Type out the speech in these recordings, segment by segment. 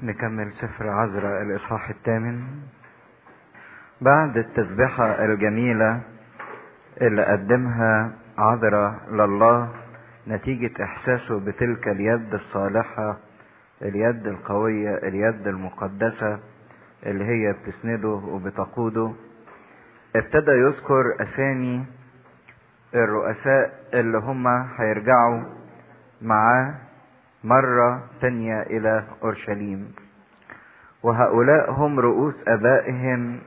نكمل سفر عذراء الإصحاح الثامن بعد التسبيحة الجميلة اللي قدمها عذراء لله نتيجة إحساسه بتلك اليد الصالحة اليد القوية اليد المقدسة اللي هي بتسنده وبتقوده ابتدى يذكر أسامي الرؤساء اللي هم هيرجعوا معاه مرة تانية إلى أورشليم وهؤلاء هم رؤوس أبائهم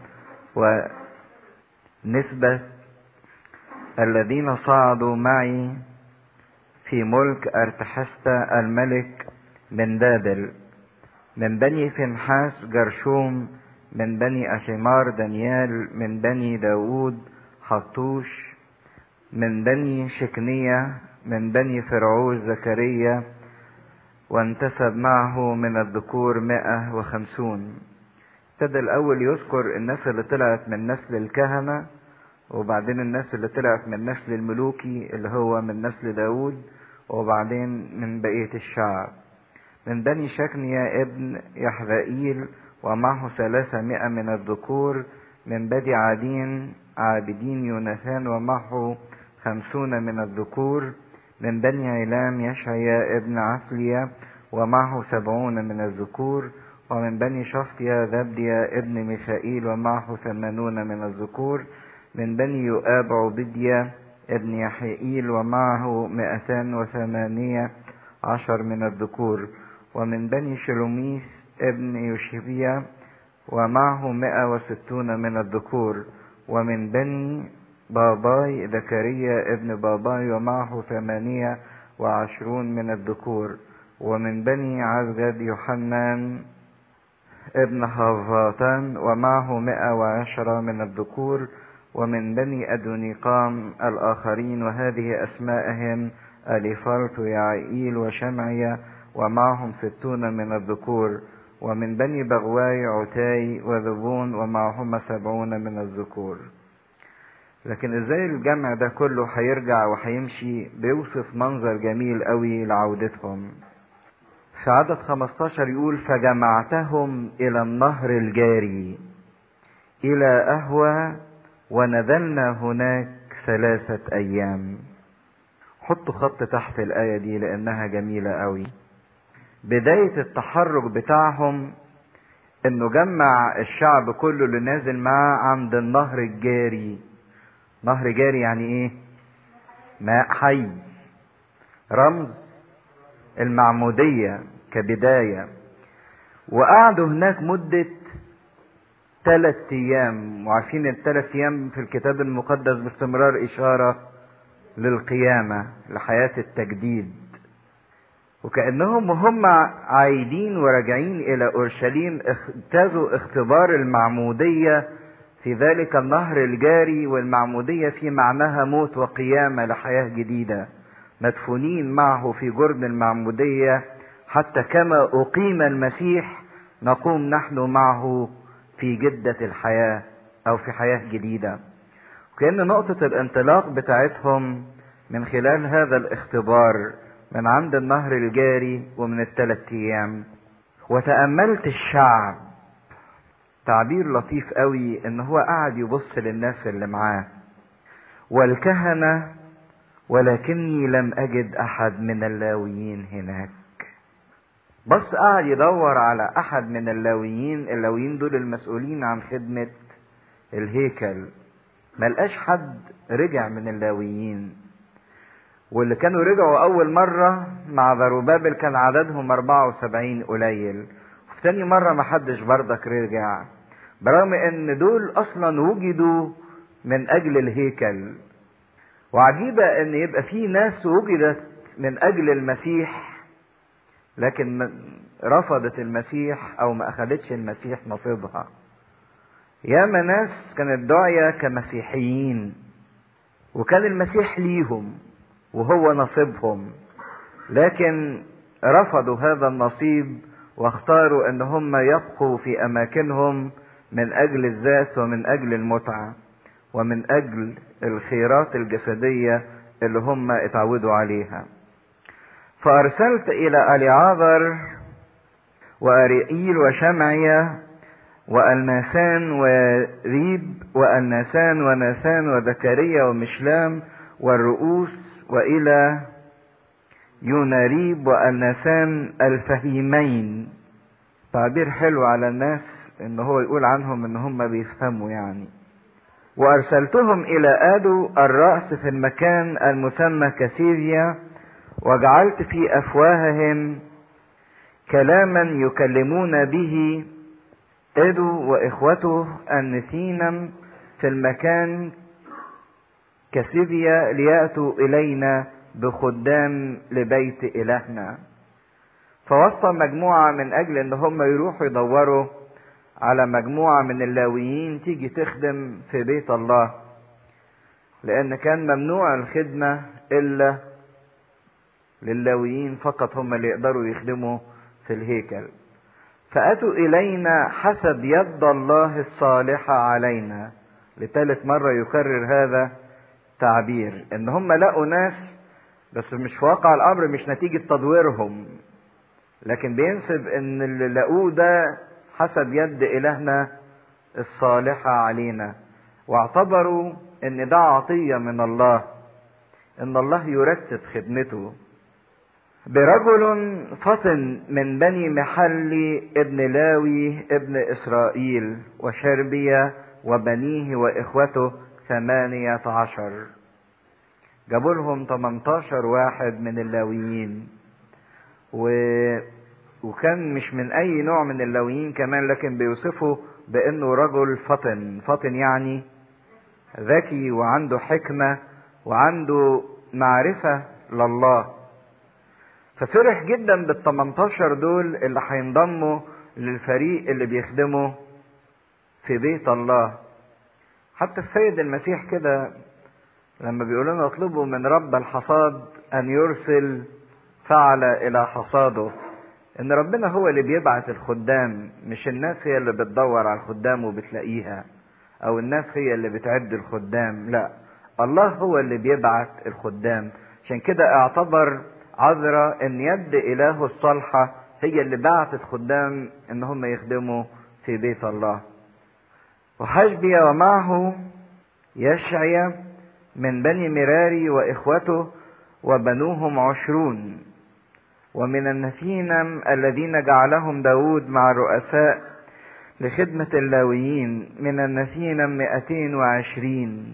ونسبة الذين صعدوا معي في ملك أرتحستا الملك من بابل من بني فنحاس جرشوم من بني أشمار دانيال من بني داود حطوش من بني شكنية من بني فرعوش زكريا وانتسب معه من الذكور مائة وخمسون ابتدى الأول يذكر الناس اللي طلعت من نسل الكهنة وبعدين الناس اللي طلعت من نسل الملوكي اللي هو من نسل داود وبعدين من بقية الشعب من بني شكنيا ابن يحذائيل ومعه ثلاثمائة من الذكور من بني عادين عابدين يوناثان ومعه خمسون من الذكور من بني علام يشعيا ابن عسليا ومعه سبعون من الذكور ومن بني شفطيا ذبديا ابن ميخائيل ومعه ثمانون من الذكور من بني يؤاب عبديا ابن يحيئيل ومعه مئتان وثمانية عشر من الذكور ومن بني شلوميس ابن يوشبيا ومعه مئة وستون من الذكور ومن بني باباي زكريا ابن باباي ومعه ثمانية وعشرون من الذكور ومن بني عزجد يوحنان ابن هافاتان ومعه مئة وعشرة من الذكور ومن بني أدونيقام الآخرين وهذه أسماءهم أليفالت ويعيل وشمعيا ومعهم ستون من الذكور ومن بني بغواي عتاي وذبون ومعهما سبعون من الذكور لكن ازاي الجمع ده كله هيرجع وهيمشي بيوصف منظر جميل قوي لعودتهم في عدد 15 يقول فجمعتهم الى النهر الجاري الى اهوى ونزلنا هناك ثلاثة ايام حطوا خط تحت الايه دي لانها جميلة قوي بداية التحرك بتاعهم انه جمع الشعب كله اللي نازل معاه عند النهر الجاري نهر جاري يعني ايه ماء حي رمز المعمودية كبداية وقعدوا هناك مدة ثلاث ايام وعارفين الثلاث ايام في الكتاب المقدس باستمرار اشارة للقيامة لحياة التجديد وكأنهم وهم عايدين وراجعين إلى أورشليم اجتازوا اختبار المعمودية في ذلك النهر الجاري والمعمودية في معناها موت وقيامة لحياة جديدة مدفونين معه في جرن المعمودية حتى كما أقيم المسيح نقوم نحن معه في جدة الحياة أو في حياة جديدة وكأن نقطة الانطلاق بتاعتهم من خلال هذا الاختبار من عند النهر الجاري ومن الثلاث ايام وتأملت الشعب تعبير لطيف قوي ان هو قاعد يبص للناس اللي معاه والكهنة ولكني لم اجد احد من اللاويين هناك بص قاعد يدور على احد من اللاويين اللاويين دول المسؤولين عن خدمة الهيكل ملقاش حد رجع من اللاويين واللي كانوا رجعوا أول مرة مع ذروبابل كان عددهم 74 قليل وفي تاني مرة ما حدش بردك رجع برغم ان دول اصلا وجدوا من اجل الهيكل وعجيبة ان يبقى في ناس وجدت من اجل المسيح لكن رفضت المسيح او ما اخدتش المسيح نصيبها ياما ناس كانت دعية كمسيحيين وكان المسيح ليهم وهو نصيبهم لكن رفضوا هذا النصيب واختاروا ان هم يبقوا في اماكنهم من اجل الذات ومن اجل المتعه ومن اجل الخيرات الجسديه اللي هم اتعودوا عليها فارسلت الى اليعاذر وأريئيل وشمعية وألناسان وريب وألناسان وناسان وزكريا ومشلام والرؤوس وإلى يوناريب وألناسان الفهيمين تعبير حلو على الناس ان هو يقول عنهم ان هم بيفهموا يعني وارسلتهم الى ادو الرأس في المكان المسمى كسيريا وجعلت في افواههم كلاما يكلمون به ادو واخوته النسينم في المكان كسيريا ليأتوا الينا بخدام لبيت الهنا فوصى مجموعة من أجل إن هم يروحوا يدوروا على مجموعة من اللاويين تيجي تخدم في بيت الله لأن كان ممنوع الخدمة إلا للاويين فقط هم اللي يقدروا يخدموا في الهيكل فأتوا إلينا حسب يد الله الصالحة علينا لثالث مرة يكرر هذا تعبير إن هم لقوا ناس بس مش في واقع الأمر مش نتيجة تدويرهم لكن بينسب ان اللي لقوه ده حسب يد الهنا الصالحة علينا واعتبروا ان ده عطية من الله ان الله يرتب خدمته برجل فطن من بني محلي ابن لاوي ابن اسرائيل وشربية وبنيه واخوته ثمانية عشر جابوا لهم 18 واحد من اللاويين و... وكان مش من اي نوع من اللويين كمان لكن بيوصفه بانه رجل فطن فطن يعني ذكي وعنده حكمة وعنده معرفة لله ففرح جدا بال 18 دول اللي هينضموا للفريق اللي بيخدموا في بيت الله حتى السيد المسيح كده لما بيقول لنا اطلبوا من رب الحصاد ان يرسل فعل الى حصاده ان ربنا هو اللي بيبعت الخدام مش الناس هي اللي بتدور على الخدام وبتلاقيها او الناس هي اللي بتعد الخدام لا الله هو اللي بيبعت الخدام عشان كده اعتبر عذرا ان يد اله الصالحة هي اللي بعتت خدام ان هم يخدموا في بيت الله وحشبي ومعه يشعي من بني مراري واخوته وبنوهم عشرون ومن النسينم الذين جعلهم داود مع الرؤساء لخدمة اللاويين من النسينم مئتين وعشرين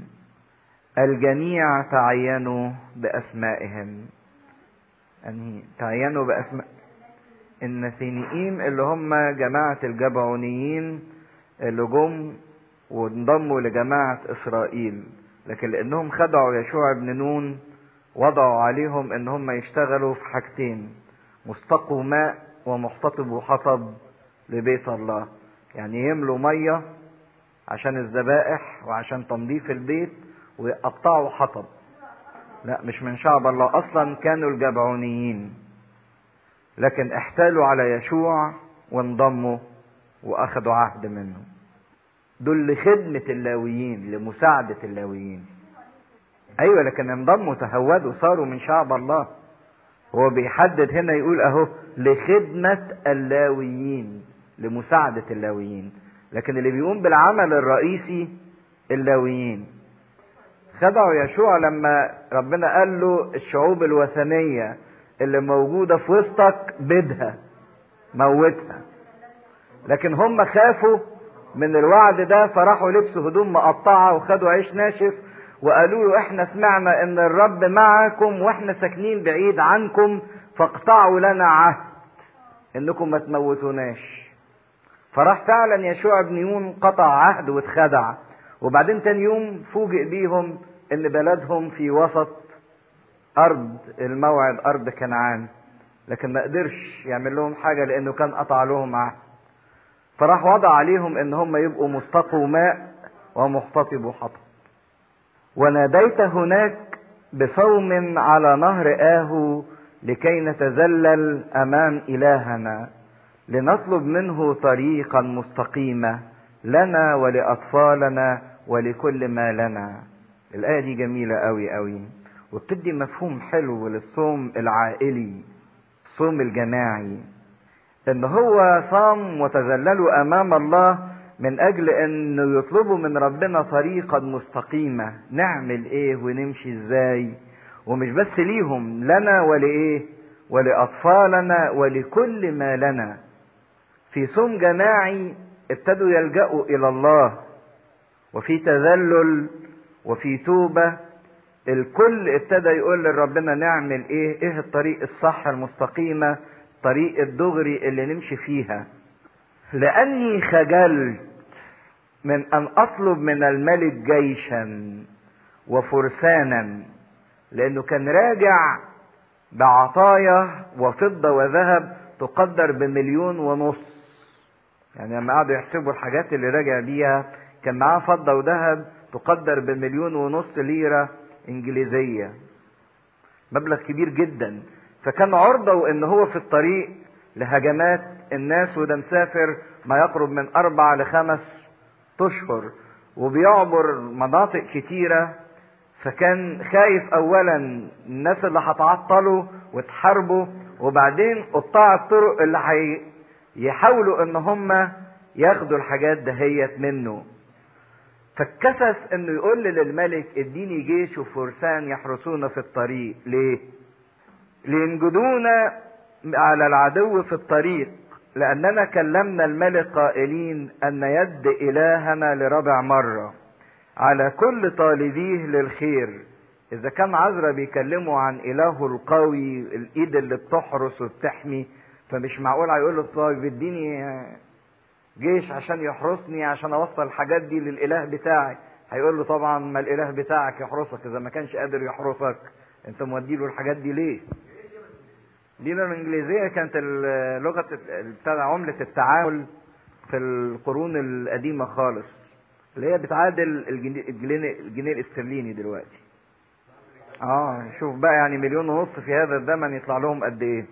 الجميع تعينوا بأسمائهم يعني تعينوا بأسماء النسينيين اللي هم جماعة الجبعونيين اللي جم وانضموا لجماعة إسرائيل لكن لأنهم خدعوا يشوع بن نون وضعوا عليهم ان هم يشتغلوا في حاجتين مستقوا ماء ومحتطبوا حطب لبيت الله يعني يملوا ميه عشان الذبائح وعشان تنظيف البيت ويقطعوا حطب لا مش من شعب الله اصلا كانوا الجبعونيين لكن احتالوا على يشوع وانضموا واخدوا عهد منه دول لخدمة اللاويين لمساعدة اللاويين ايوه لكن انضموا تهودوا صاروا من شعب الله هو بيحدد هنا يقول اهو لخدمة اللاويين لمساعدة اللاويين لكن اللي بيقوم بالعمل الرئيسي اللاويين خدعوا يشوع لما ربنا قال له الشعوب الوثنية اللي موجودة في وسطك بدها موتها لكن هم خافوا من الوعد ده فراحوا لبسوا هدوم مقطعة وخدوا عيش ناشف وقالوا له احنا سمعنا ان الرب معكم واحنا ساكنين بعيد عنكم فاقطعوا لنا عهد انكم ما تموتوناش فراح فعلا يشوع بن نون قطع عهد واتخدع وبعدين تاني يوم فوجئ بيهم ان بلدهم في وسط ارض الموعد ارض كنعان لكن ما قدرش يعمل لهم حاجه لانه كان قطع لهم عهد فراح وضع عليهم ان هم يبقوا مستقوا ماء ومحتطبوا حطب وناديت هناك بصوم على نهر آهو لكي نتذلل أمام إلهنا لنطلب منه طريقا مستقيمة لنا ولأطفالنا ولكل ما لنا الآية دي جميلة أوي أوي وبتدي مفهوم حلو للصوم العائلي الصوم الجماعي ان هو صام وتذللوا امام الله من اجل انه يطلبوا من ربنا طريقا مستقيمة نعمل ايه ونمشي ازاي ومش بس ليهم لنا ولايه ولاطفالنا ولكل ما لنا في صوم جماعي ابتدوا يلجأوا الى الله وفي تذلل وفي توبة الكل ابتدى يقول لربنا نعمل ايه ايه الطريق الصح المستقيمة طريق الدغري اللي نمشي فيها لاني خجلت من ان اطلب من الملك جيشا وفرسانا لانه كان راجع بعطايا وفضة وذهب تقدر بمليون ونص يعني لما قعدوا يحسبوا الحاجات اللي راجع بيها كان معاه فضة وذهب تقدر بمليون ونص ليرة انجليزية مبلغ كبير جدا فكان عرضة وان هو في الطريق لهجمات الناس وده مسافر ما يقرب من اربع لخمس اشهر وبيعبر مناطق كتيرة فكان خايف اولا الناس اللي هتعطلوا وتحاربوا وبعدين قطاع الطرق اللي حي... يحاولوا ان هم ياخدوا الحاجات دهيت منه فاتكسف انه يقول للملك اديني جيش وفرسان يحرسونا في الطريق ليه لينجدونا على العدو في الطريق لاننا كلمنا الملك قائلين ان يد الهنا لربع مره على كل طالبيه للخير اذا كان عذرا بيكلموا عن الهه القوي الايد اللي بتحرس وبتحمي فمش معقول هيقول له طيب اديني جيش عشان يحرسني عشان اوصل الحاجات دي للاله بتاعي هيقول له طبعا ما الاله بتاعك يحرسك اذا ما كانش قادر يحرسك انت مودي له الحاجات دي ليه الليرة الانجليزية كانت لغة بتاع عملة التعامل في القرون القديمة خالص اللي هي بتعادل الجنيه, الجنيه الاسترليني دلوقتي اه شوف بقى يعني مليون ونص في هذا الزمن يطلع لهم قد ايه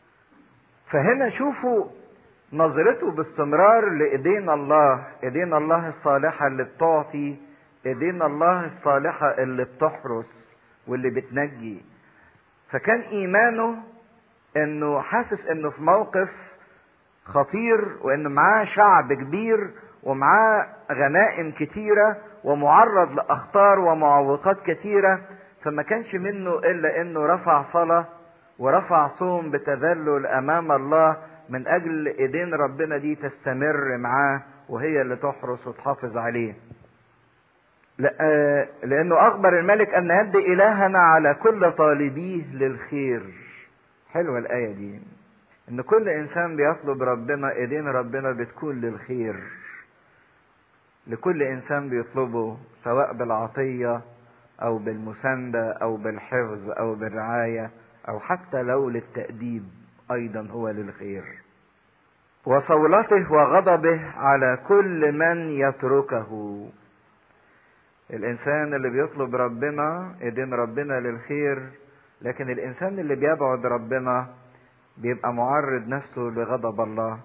فهنا شوفوا نظرته باستمرار لايدين الله ايدين الله الصالحه اللي بتعطي ايدين الله الصالحه اللي بتحرس واللي بتنجي فكان ايمانه انه حاسس انه في موقف خطير وانه معاه شعب كبير ومعاه غنائم كتيره ومعرض لاخطار ومعوقات كتيره فما كانش منه الا انه رفع صلاه ورفع صوم بتذلل امام الله من اجل ايدين ربنا دي تستمر معاه وهي اللي تحرس وتحافظ عليه لانه اخبر الملك ان يد الهنا على كل طالبيه للخير حلوه الايه دي ان كل انسان بيطلب ربنا ايدين ربنا بتكون للخير لكل انسان بيطلبه سواء بالعطيه او بالمسانده او بالحفظ او بالرعايه او حتى لو للتاديب ايضا هو للخير وصولته وغضبه على كل من يتركه الانسان اللي بيطلب ربنا ايدين ربنا للخير لكن الانسان اللي بيبعد ربنا بيبقى معرض نفسه لغضب الله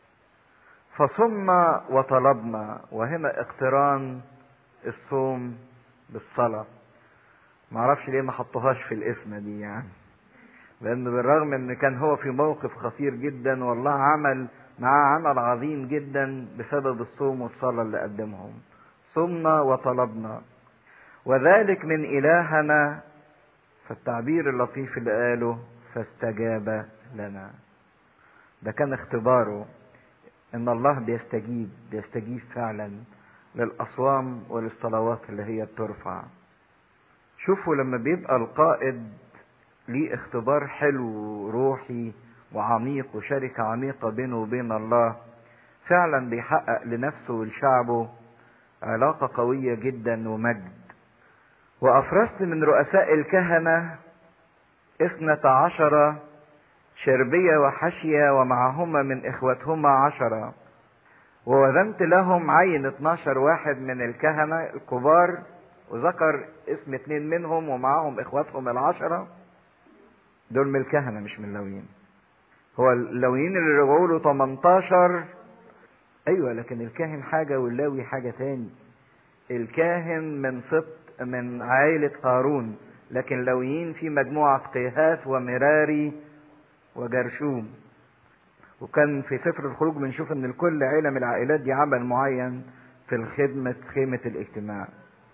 فصمنا وطلبنا وهنا اقتران الصوم بالصلاة معرفش ليه ما حطوهاش في الاسم دي يعني لان بالرغم ان كان هو في موقف خطير جدا والله عمل معاه عمل عظيم جدا بسبب الصوم والصلاة اللي قدمهم صمنا وطلبنا وذلك من إلهنا فالتعبير اللطيف اللي قاله فاستجاب لنا ده كان اختباره ان الله بيستجيب بيستجيب فعلا للاصوام وللصلوات اللي هي بترفع شوفوا لما بيبقى القائد ليه اختبار حلو روحي وعميق وشركة عميقة بينه وبين الله فعلا بيحقق لنفسه ولشعبه علاقة قوية جدا ومجد وأفرزت من رؤساء الكهنة اثنة عشر شربية وحشية ومعهما من إخوتهما عشرة ووزنت لهم عين 12 واحد من الكهنة الكبار وذكر اسم اتنين منهم ومعاهم إخواتهم العشرة دول من الكهنة مش من اللويين هو اللويين اللي رجعوا له 18 ايوه لكن الكاهن حاجة واللاوي حاجة تاني الكاهن من سبط من عائلة هارون لكن لويين في مجموعة قيهات ومراري وجرشوم وكان في سفر الخروج بنشوف ان لكل عيله من العائلات دي عمل معين في الخدمه خيمه الاجتماع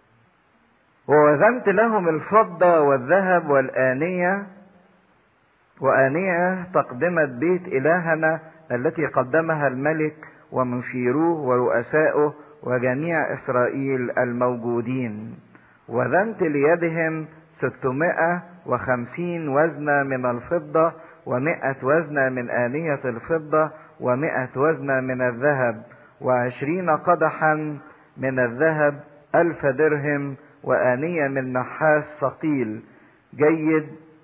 ووزنت لهم الفضه والذهب والانيه وانيه تقدمه بيت الهنا التي قدمها الملك ومشيروه ورؤساؤه وجميع اسرائيل الموجودين وزنت ليدهم ستمائة وخمسين وزنة من الفضة ومائة وزنة من آنية الفضة ومائة وزنة من الذهب وعشرين قدحا من الذهب ألف درهم وآنية من نحاس ثقيل جيد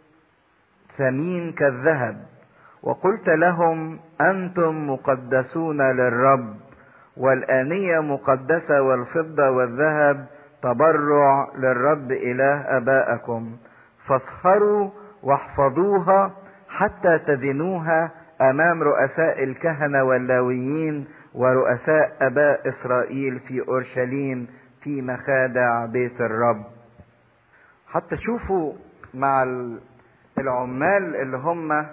ثمين كالذهب وقلت لهم أنتم مقدسون للرب والآنية مقدسة والفضة والذهب تبرع للرب إله أبائكم فاسخروا واحفظوها حتى تدنوها أمام رؤساء الكهنة واللاويين ورؤساء أباء إسرائيل في أورشليم في مخادع بيت الرب حتى شوفوا مع العمال اللي هم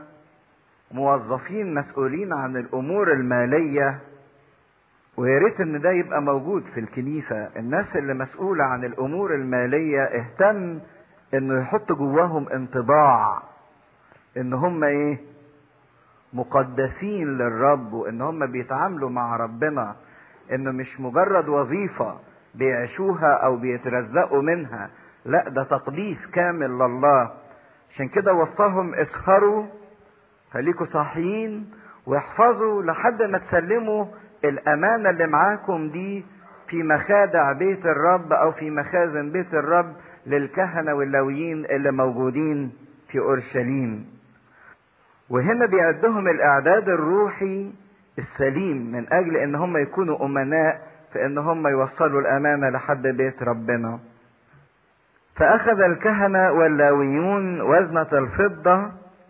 موظفين مسؤولين عن الأمور المالية ويا ريت ان ده يبقى موجود في الكنيسة الناس اللي مسؤولة عن الامور المالية اهتم انه يحط جواهم انطباع ان هم ايه مقدسين للرب وان هم بيتعاملوا مع ربنا انه مش مجرد وظيفة بيعيشوها او بيترزقوا منها لا ده تقديس كامل لله عشان كده وصاهم اسهروا خليكوا صاحيين واحفظوا لحد ما تسلموا الأمانة اللي معاكم دي في مخادع بيت الرب أو في مخازن بيت الرب للكهنة واللاويين اللي موجودين في أورشليم وهنا بيعدهم الإعداد الروحي السليم من أجل إن هم يكونوا أمناء في إن هم يوصلوا الأمانة لحد بيت ربنا فأخذ الكهنة واللاويون وزنة الفضة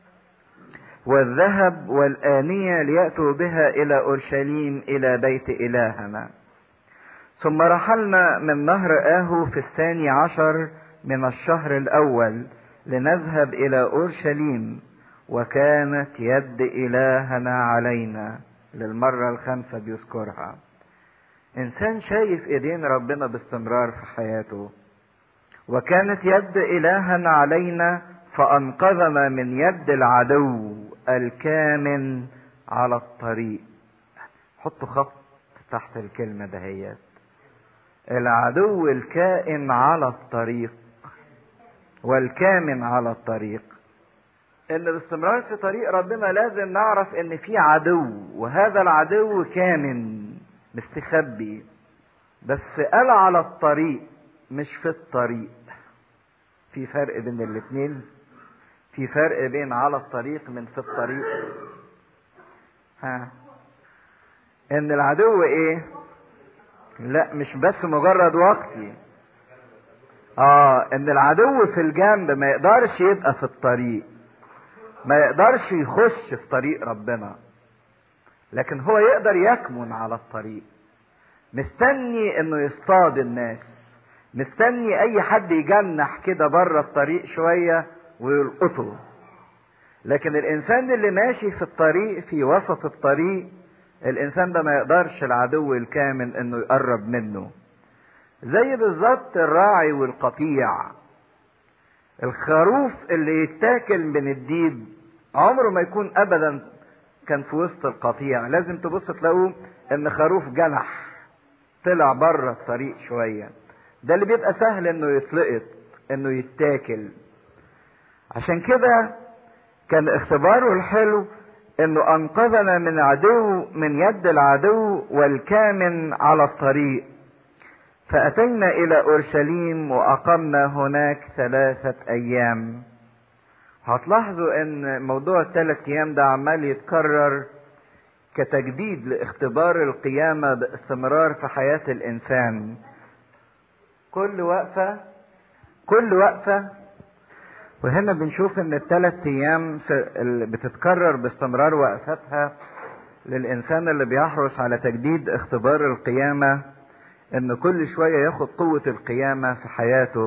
والذهب والآنية ليأتوا بها إلى أورشليم إلى بيت إلهنا ثم رحلنا من نهر آهو في الثاني عشر من الشهر الأول لنذهب إلى أورشليم وكانت يد إلهنا علينا للمرة الخامسة بيذكرها إنسان شايف إيدين ربنا باستمرار في حياته وكانت يد إلهنا علينا فأنقذنا من يد العدو الكامن على الطريق حطوا خط تحت الكلمة دهيت العدو الكائن على الطريق والكامن على الطريق ان باستمرار في طريق ربنا لازم نعرف ان في عدو وهذا العدو كامن مستخبي بس قال على الطريق مش في الطريق في فرق بين الاتنين في فرق بين على الطريق من في الطريق ها ان العدو ايه لا مش بس مجرد وقتي اه ان العدو في الجنب ما يقدرش يبقى في الطريق ما يقدرش يخش في طريق ربنا لكن هو يقدر يكمن على الطريق مستني انه يصطاد الناس مستني اي حد يجنح كده بره الطريق شويه ويلقطه لكن الانسان اللي ماشي في الطريق في وسط الطريق الانسان ده ما يقدرش العدو الكامل انه يقرب منه زي بالظبط الراعي والقطيع الخروف اللي يتاكل من الديب عمره ما يكون ابدا كان في وسط القطيع لازم تبص تلاقوه ان خروف جنح طلع بره الطريق شويه ده اللي بيبقى سهل انه يتلقط انه يتاكل عشان كده كان اختباره الحلو انه انقذنا من عدو من يد العدو والكامن على الطريق فاتينا الى اورشليم واقمنا هناك ثلاثه ايام هتلاحظوا ان موضوع الثلاث ايام ده عمال يتكرر كتجديد لاختبار القيامه باستمرار في حياه الانسان كل وقفه كل وقفه وهنا بنشوف ان الثلاث ايام اللي بتتكرر باستمرار وقفتها للانسان اللي بيحرص على تجديد اختبار القيامه ان كل شويه ياخد قوه القيامه في حياته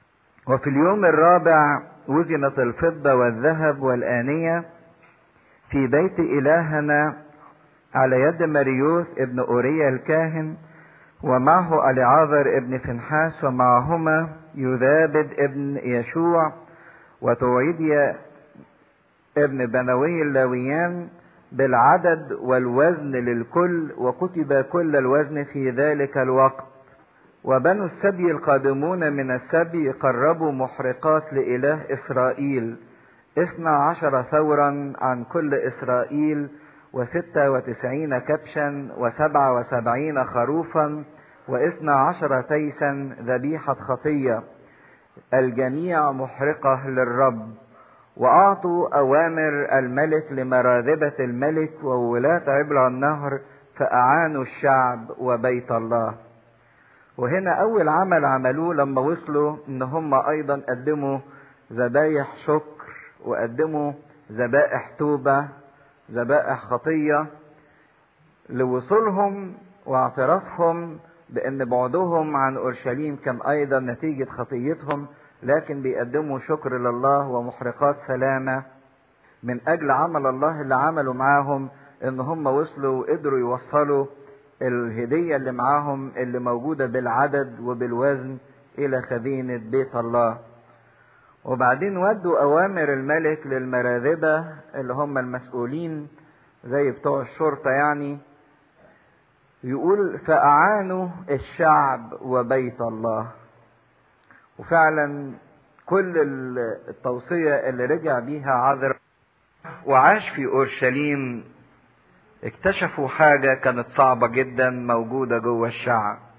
وفي اليوم الرابع وزنت الفضه والذهب والانيه في بيت إلهنا على يد مريوث ابن أوريا الكاهن ومعه أليعاذر ابن فنحاس ومعهما يذابد ابن يشوع وتوعيديا ابن بنوي اللاويان بالعدد والوزن للكل وكتب كل الوزن في ذلك الوقت وبنو السبي القادمون من السبي قربوا محرقات لإله إسرائيل اثنا عشر ثورا عن كل إسرائيل وستة وتسعين كبشا وسبعة وسبعين خروفا واثنا عشر تيسا ذبيحة خطية الجميع محرقة للرب وأعطوا أوامر الملك لمراذبة الملك وولاة عبر النهر فأعانوا الشعب وبيت الله وهنا أول عمل عملوه لما وصلوا إن هم أيضا قدموا ذبايح شكر وقدموا ذبائح توبة ذبائح خطية لوصولهم واعترافهم بأن بعدهم عن أورشليم كان أيضا نتيجة خطيتهم لكن بيقدموا شكر لله ومحرقات سلامة من أجل عمل الله اللي عمله معاهم إن هم وصلوا وقدروا يوصلوا الهدية اللي معاهم اللي موجودة بالعدد وبالوزن إلى خزينة بيت الله وبعدين ودوا أوامر الملك للمراذبة اللي هم المسؤولين زي بتوع الشرطة يعني يقول فأعانوا الشعب وبيت الله وفعلا كل التوصية اللي رجع بيها عذر وعاش في أورشليم اكتشفوا حاجة كانت صعبة جدا موجودة جوه الشعب